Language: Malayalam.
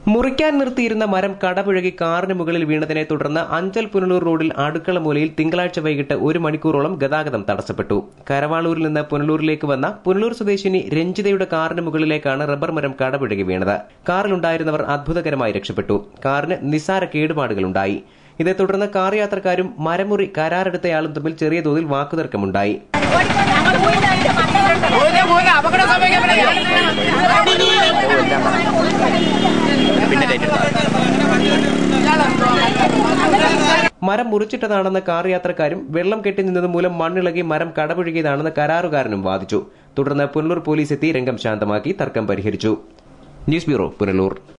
മുറിക്കാൻ നിർത്തിയിരുന്ന മരം കടപുഴകി കാറിന് മുകളിൽ വീണതിനെ തുടർന്ന് അഞ്ചൽ പുനലൂർ റോഡിൽ അടുക്കള മൂലയിൽ തിങ്കളാഴ്ച വൈകിട്ട് ഒരു മണിക്കൂറോളം ഗതാഗതം തടസ്സപ്പെട്ടു കരവാളൂരിൽ നിന്ന് പുനലൂരിലേക്ക് വന്ന പുനലൂർ സ്വദേശിനി രഞ്ജിതയുടെ കാറിന് മുകളിലേക്കാണ് റബ്ബർ മരം കടപുഴകി വീണത് കാറിലുണ്ടായിരുന്നവർ അത്ഭുതകരമായി രക്ഷപ്പെട്ടു കാറിന് നിസ്സാര കേടുപാടുകളുണ്ടായി ഇതേ തുടർന്ന് കാർ യാത്രക്കാരും മരമുറി കരാറെടുത്തയാളും തമ്മിൽ ചെറിയ തോതിൽ വാക്കുതർക്കമുണ്ടായി മരം മുറിച്ചിട്ടതാണെന്ന് കാർ യാത്രക്കാരും വെള്ളം കെട്ടി നിന്നത് മൂലം മണ്ണിളകി മരം കടപുഴകിയതാണെന്ന് കരാറുകാരനും വാദിച്ചു തുടർന്ന് പുനലൂർ പോലീസ് എത്തി രംഗം ശാന്തമാക്കി തർക്കം പരിഹരിച്ചു ന്യൂസ് ബ്യൂറോ പുനലൂർ